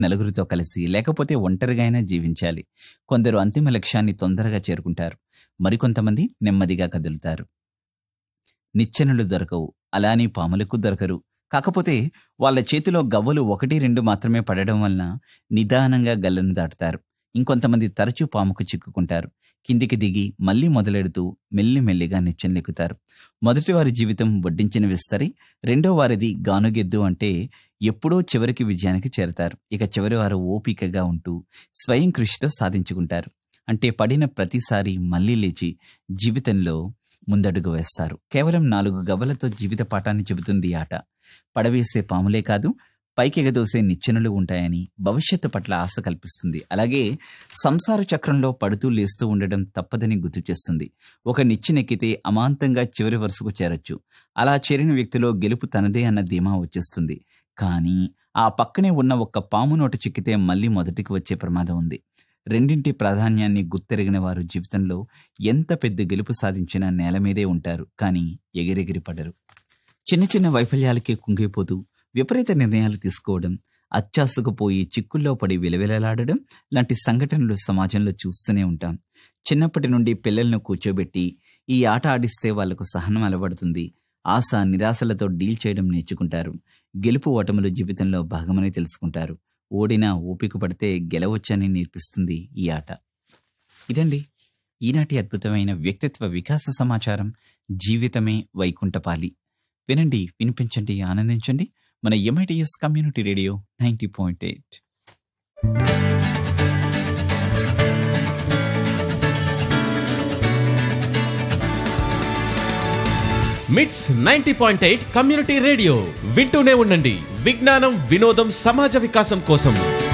నలుగురితో కలిసి లేకపోతే ఒంటరిగా అయినా జీవించాలి కొందరు అంతిమ లక్ష్యాన్ని తొందరగా చేరుకుంటారు మరికొంతమంది నెమ్మదిగా కదులుతారు నిచ్చెనలు దొరకవు అలానే పాములకు దొరకరు కాకపోతే వాళ్ళ చేతిలో గవ్వలు ఒకటి రెండు మాత్రమే పడడం వలన నిదానంగా గల్లను దాటుతారు ఇంకొంతమంది తరచూ పాముకు చిక్కుకుంటారు కిందికి దిగి మళ్ళీ మొదలెడుతూ మెల్లిమెల్లిగా నిచ్చెనలెక్కుతారు మొదటి వారి జీవితం వడ్డించిన విస్తరి రెండో వారిది గానుగెద్దు అంటే ఎప్పుడో చివరికి విజయానికి చేరతారు ఇక చివరి వారు ఓపికగా ఉంటూ స్వయం కృషితో సాధించుకుంటారు అంటే పడిన ప్రతిసారి మళ్ళీ లేచి జీవితంలో ముందడుగు వేస్తారు కేవలం నాలుగు గవ్వలతో జీవిత పాఠాన్ని చెబుతుంది ఈ ఆట పడవేసే పాములే కాదు పైకెగదోసే నిచ్చెనలు ఉంటాయని భవిష్యత్తు పట్ల ఆశ కల్పిస్తుంది అలాగే సంసార చక్రంలో పడుతూ లేస్తూ ఉండడం తప్పదని గుర్తు చేస్తుంది ఒక నిచ్చెనెక్కితే అమాంతంగా చివరి వరుసకు చేరొచ్చు అలా చేరిన వ్యక్తిలో గెలుపు తనదే అన్న ధీమా వచ్చేస్తుంది కానీ ఆ పక్కనే ఉన్న ఒక్క పాము నోట చిక్కితే మళ్ళీ మొదటికి వచ్చే ప్రమాదం ఉంది రెండింటి ప్రాధాన్యాన్ని గుర్తెరిగిన వారు జీవితంలో ఎంత పెద్ద గెలుపు సాధించినా నేల మీదే ఉంటారు కానీ ఎగిరెగిరి పడరు చిన్న చిన్న వైఫల్యాలకే కుంగిపోతూ విపరీత నిర్ణయాలు తీసుకోవడం అత్యాసకు పోయి చిక్కుల్లో పడి విలవిలలాడడం లాంటి సంఘటనలు సమాజంలో చూస్తూనే ఉంటాం చిన్నప్పటి నుండి పిల్లలను కూర్చోబెట్టి ఈ ఆట ఆడిస్తే వాళ్లకు సహనం అలవడుతుంది ఆశ నిరాశలతో డీల్ చేయడం నేర్చుకుంటారు గెలుపు ఓటములు జీవితంలో భాగమని తెలుసుకుంటారు ఓడినా ఓపిక పడితే గెలవచ్చని నేర్పిస్తుంది ఈ ఆట ఇదండి ఈనాటి అద్భుతమైన వ్యక్తిత్వ వికాస సమాచారం జీవితమే వైకుంఠపాలి వినండి వినిపించండి ఆనందించండి మన MITS community radio ninety point eight MITS ninety point eight community radio వింటూనే ఉండండి విజ్ఞానం వినోదం సమాజ వికాసం కోసం